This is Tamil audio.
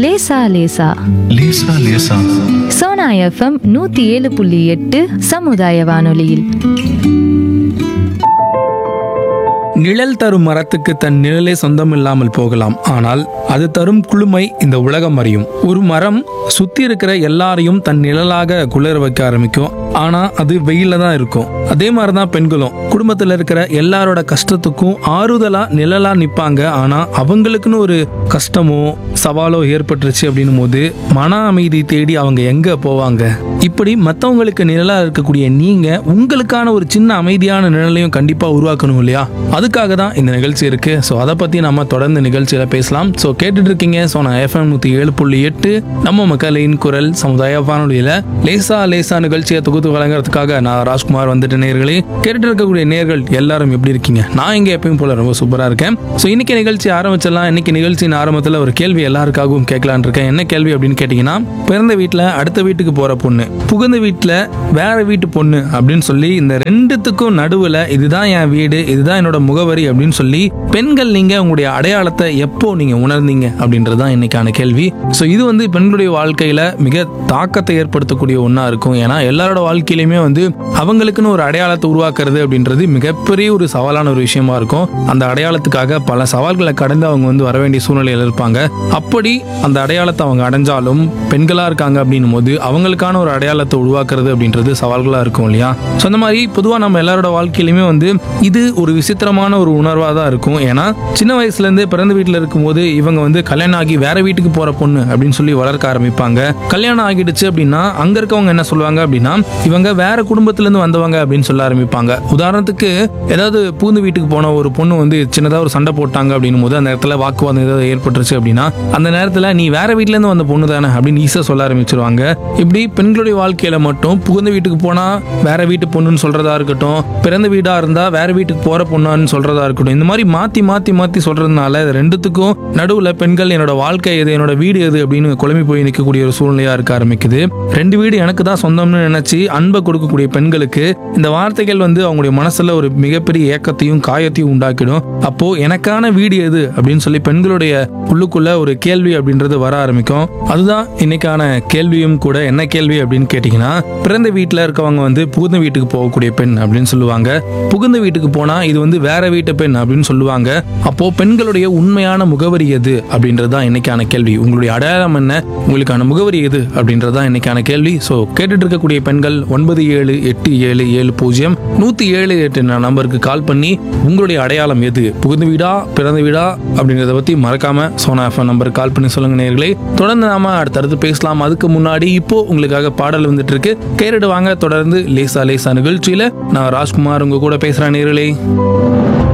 லேசா லேசா லேசா லேசா சோனா எஃப்எம் நூத்தி ஏழு புள்ளி எட்டு சமுதாய வானொலியில் நிழல் தரும் மரத்துக்கு தன் நிழலே சொந்தம் இல்லாமல் போகலாம் ஆனால் அது தரும் குளுமை இந்த உலகம் அறியும் ஒரு மரம் சுத்தி இருக்கிற எல்லாரையும் தன் நிழலாக குளிர வைக்க ஆரம்பிக்கும் ஆனா அது வெயில தான் இருக்கும் அதே மாதிரி தான் பெண்களும் குடும்பத்துல இருக்கிற எல்லாரோட கஷ்டத்துக்கும் ஆறுதலா நிழலா நிப்பாங்க ஆனா அவங்களுக்குன்னு ஒரு கஷ்டமோ சவாலோ ஏற்பட்டுருச்சு அப்படின்னும் போது மன அமைதி தேடி அவங்க எங்க போவாங்க இப்படி மற்றவங்களுக்கு நிழலா இருக்கக்கூடிய நீங்க உங்களுக்கான ஒரு சின்ன அமைதியான நிழலையும் கண்டிப்பா உருவாக்கணும் இல்லையா அதுக்காக தான் இந்த நிகழ்ச்சி இருக்கு ஸோ அதை பத்தி நம்ம தொடர்ந்து நிகழ்ச்சியில பேசலாம் ஸோ கேட்டுட்டு இருக்கீங்க ஸோ நான் எஃப்எம் நூத்தி ஏழு புள்ளி எட்டு நம்ம மக்களின் குரல் சமுதாய வானொலியில லேசா லேசா நிகழ்ச்சியை தொகுத்து வழங்குறதுக்காக நான் ராஜ்குமார் வந்துட்டு நேர்களே கேட்டுட்டு இருக்கக்கூடிய நேர்கள் எல்லாரும் எப்படி இருக்கீங்க நான் இங்க எப்பயும் போல ரொம்ப சூப்பரா இருக்கேன் ஸோ இன்னைக்கு நிகழ்ச்சி ஆரம்பிச்சிடலாம் இன்னைக்கு நிகழ்ச்சியின் ஆரம்பத்தில் ஒரு கேள்வி எல்லாருக்காகவும் கேட்கலான்னு இருக்கேன் என்ன கேள்வி அப்படின்னு கேட்டிங்கன்னா பிறந்த வீட்டில் அடுத்த வீட்டுக்கு போற பொண்ணு புகுந்த வீட்டில் வேற வீட்டு பொண்ணு அப்படின்னு சொல்லி இந்த ரெண்டுத்துக்கும் நடுவில் இதுதான் என் வீடு இதுதான் என்னோட முகவரி அப்படின்னு சொல்லி பெண்கள் நீங்க உங்களுடைய அடையாளத்தை எப்போ நீங்க உணர்ந்தீங்க அப்படின்றது தான் இன்னைக்கான கேள்வி ஸோ இது வந்து பெண்களுடைய வாழ்க்கையில மிக தாக்கத்தை ஏற்படுத்தக்கூடிய ஒன்றா இருக்கும் ஏன்னா எல்லாரோட வாழ்க்கையிலுமே வந்து அவங்களுக்குன்னு ஒரு அடையாளத்தை உருவாக்குறது அப்படின்றது மிகப்பெரிய ஒரு சவாலான ஒரு விஷயமா இருக்கும் அந்த அடையாளத்துக்காக பல சவால்களை கடந்து அவங்க வந்து வர வேண்டிய சூழ்நிலையில் இருப்பாங்க அப்படி அந்த அடையாளத்தை அவங்க அடைஞ்சாலும் பெண்களா இருக்காங்க அப்படின்னும் போது அவங்களுக்கான ஒரு அடையாளத்தை உருவாக்குறது அப்படின்றது சவால்களா இருக்கும் இல்லையா ஸோ அந்த மாதிரி பொதுவாக நம்ம எல்லாரோட வாழ்க்கையிலுமே வந்து இது ஒரு விசித்திரமான ஒரு உணர்வாக தான் இருக்கும் ஏன்னா சின்ன வயசுல இருந்தே பிறந்த வீட்டில் இருக்கும்போது இவங்க வந்து கல்யாணம் ஆகி வேற வீட்டுக்கு போற பொண்ணு அப்படின்னு சொல்லி வளர்க்க ஆரம்பிப்பாங்க கல்யாணம் ஆகிடுச்சு அப்படின்னா அங்க இருக்கவங்க என்ன சொல்லுவாங்க அப்படின்னா இவங்க வேற குடும்பத்துல இருந்து வந்தவங்க அப்படின்னு சொல்ல ஆரம்பிப்பாங்க உதாரணத்துக்கு ஏதாவது பூந்து வீட்டுக்கு போன ஒரு பொண்ணு வந்து சின்னதா ஒரு சண்டை போட்டாங்க அப்படின்னும் போது அந்த இடத்துல வாக்குவாதம் ஏதாவது ஏற்பட்டுருச்சு அப்படின்னா அந்த நேரத்துல நீ வேற வீட்ல இருந்து வந்த பொண்ணு தானே அப்படின்னு ஈஸியா சொல்ல ஆரம்பிச்சிருவாங்க இப்படி பெண்களுடைய வாழ்க்கையில மட்டும் புகுந்த வீட்டுக்கு போனா வேற வீட்டு பொண்ணுன்னு சொல்றதா இருக்கட்டும் பிறந்த வீடா இருந்தா வேற வீட்டுக்கு போற பொண்ணான்னு சொல்றதா இருக்கட்டும் இந்த மாதிரி மாத்தி மாத்தி மாத்தி சொல்றதுனால இது ரெண்டுத்துக்கும் நடுவுல பெண்கள் என்னோட வாழ்க்கை எது என்னோட வீடு எது அப்படின்னு குழம்பி போய் நிற்கக்கூடிய ஒரு சூழ்நிலையா இருக்க ஆரம்பிக்குது ரெண்டு வீடு எனக்கு தான் சொந்தம்னு நினைச்சு அன்பை கொடுக்கக்கூடிய பெண்களுக்கு இந்த வார்த்தைகள் வந்து அவங்களுடைய மனசுல ஒரு மிகப்பெரிய ஏக்கத்தையும் காயத்தையும் உண்டாக்கிடும் அப்போ எனக்கான வீடு எது அப்படின்னு சொல்லி பெண்களுடைய உள்ளுக்குள்ள ஒரு கேள்வி அப்படின்றது வர ஆரம்பிக்கும் அதுதான் இன்னைக்கான கேள்வியும் கூட என்ன கேள்வி அப்படின்னு கேட்டிங்கன்னா பிறந்த வீட்டில் இருக்கவங்க வந்து புகுந்த வீட்டுக்கு போகக்கூடிய பெண் அப்படின்னு சொல்லுவாங்க புகுந்த வீட்டுக்கு போனா இது வந்து வேற வீட்டு பெண் அப்படின்னு சொல்லுவாங்க அப்போ பெண்களுடைய உண்மையான முகவரி எது அப்படின்றது தான் இன்னைக்கான கேள்வி உங்களுடைய அடையாளம் என்ன உங்களுக்கான முகவரி எது அப்படின்றது தான் இன்னைக்கான கேள்வி ஸோ கேட்டுட்டு இருக்கக்கூடிய பெண்கள் ஒன்பது ஏழு எட்டு ஏழு ஏழு பூஜ்ஜியம் நூற்றி ஏழு எட்டு நம்பருக்கு கால் பண்ணி உங்களுடைய அடையாளம் எது புகுந்த வீடா பிறந்த வீடா அப்படின்றத பற்றி மறக்காம சோனா எஃப்எம் நம்பருக்கு கால் பண்ணி சொல்லுங்க நேர்களே தொடர்ந்து நாம அடுத்தடுத்து பேசலாம் அதுக்கு முன்னாடி இப்போ உங்களுக்காக பாடல் வந்துட்டு இருக்கு கேரடு வாங்க தொடர்ந்து லேசா லேசா நிகழ்ச்சியில நான் ராஜ்குமார் உங்க கூட பேசுறேன் நேர்களே